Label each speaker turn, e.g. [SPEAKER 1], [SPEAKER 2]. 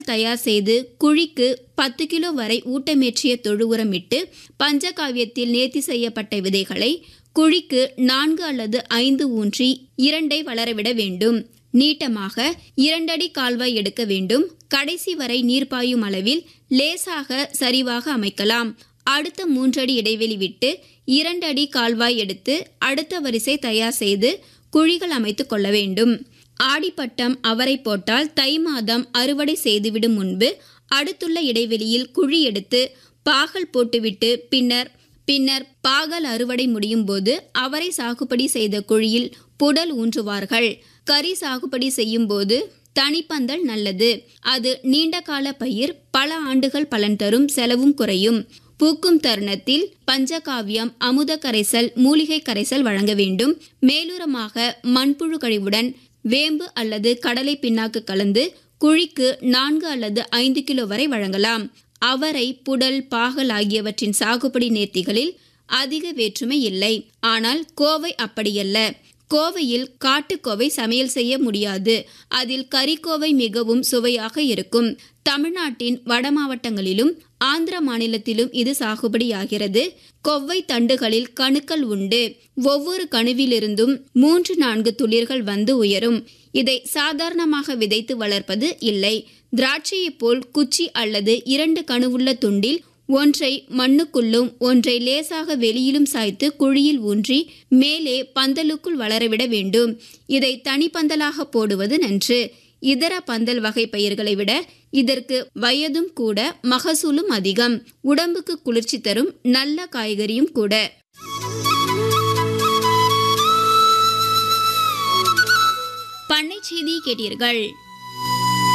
[SPEAKER 1] தயார் செய்து குழிக்கு பத்து கிலோ வரை ஊட்டமேற்றிய தொழு உரமிட்டு பஞ்சகாவியத்தில் நேர்த்தி செய்யப்பட்ட விதைகளை குழிக்கு நான்கு அல்லது ஐந்து ஊன்றி இரண்டை வளரவிட வேண்டும் நீட்டமாக இரண்டடி கால்வாய் எடுக்க வேண்டும் கடைசி வரை நீர் பாயும் அளவில் லேசாக சரிவாக அமைக்கலாம் அடுத்த மூன்றடி இடைவெளி விட்டு இரண்டு அடி கால்வாய் எடுத்து அடுத்த வரிசை தயார் செய்து குழிகள் அமைத்து கொள்ள வேண்டும் ஆடிப்பட்டம் அவரை போட்டால் தை மாதம் அறுவடை செய்துவிடும் முன்பு அடுத்துள்ள இடைவெளியில் குழி எடுத்து பாகல் போட்டுவிட்டு பின்னர் பின்னர் பாகல் அறுவடை முடியும் போது அவரை சாகுபடி செய்த குழியில் புடல் ஊன்றுவார்கள் கறி சாகுபடி செய்யும் போது தனிப்பந்தல் நல்லது அது நீண்ட கால பயிர் பல ஆண்டுகள் பலன் தரும் செலவும் குறையும் பூக்கும் தருணத்தில் பஞ்சகாவியம் அமுத கரைசல் மூலிகை கரைசல் வழங்க வேண்டும் மேலுரமாக மண்புழு கழிவுடன் வேம்பு அல்லது கடலை பின்னாக்கு கலந்து குழிக்கு நான்கு அல்லது ஐந்து கிலோ வரை வழங்கலாம் அவரை புடல் பாகல் ஆகியவற்றின் சாகுபடி நேர்த்திகளில் அதிக வேற்றுமை இல்லை ஆனால் கோவை அப்படியல்ல கோவையில் காட்டுக்கோவை சமையல் செய்ய முடியாது அதில் கறிக்கோவை மிகவும் சுவையாக இருக்கும் தமிழ்நாட்டின் வட மாவட்டங்களிலும் ஆந்திர மாநிலத்திலும் இது சாகுபடியாகிறது கொவ்வை தண்டுகளில் கணுக்கள் உண்டு ஒவ்வொரு கணுவிலிருந்தும் மூன்று நான்கு துளிர்கள் வந்து உயரும் இதை சாதாரணமாக விதைத்து வளர்ப்பது இல்லை திராட்சையைப் போல் குச்சி அல்லது இரண்டு கணுவுள்ள துண்டில் ஒன்றை மண்ணுக்குள்ளும் ஒன்றை லேசாக வெளியிலும் சாய்த்து குழியில் ஊன்றி மேலே பந்தலுக்குள் வளரவிட வேண்டும் இதை தனிப்பந்தலாக போடுவது நன்று இதர பந்தல் வகை பயிர்களை விட இதற்கு வயதும் கூட மகசூலும் அதிகம் உடம்புக்கு குளிர்ச்சி தரும் நல்ல காய்கறியும் கூட பண்ணை செய்தி கேட்டீர்கள்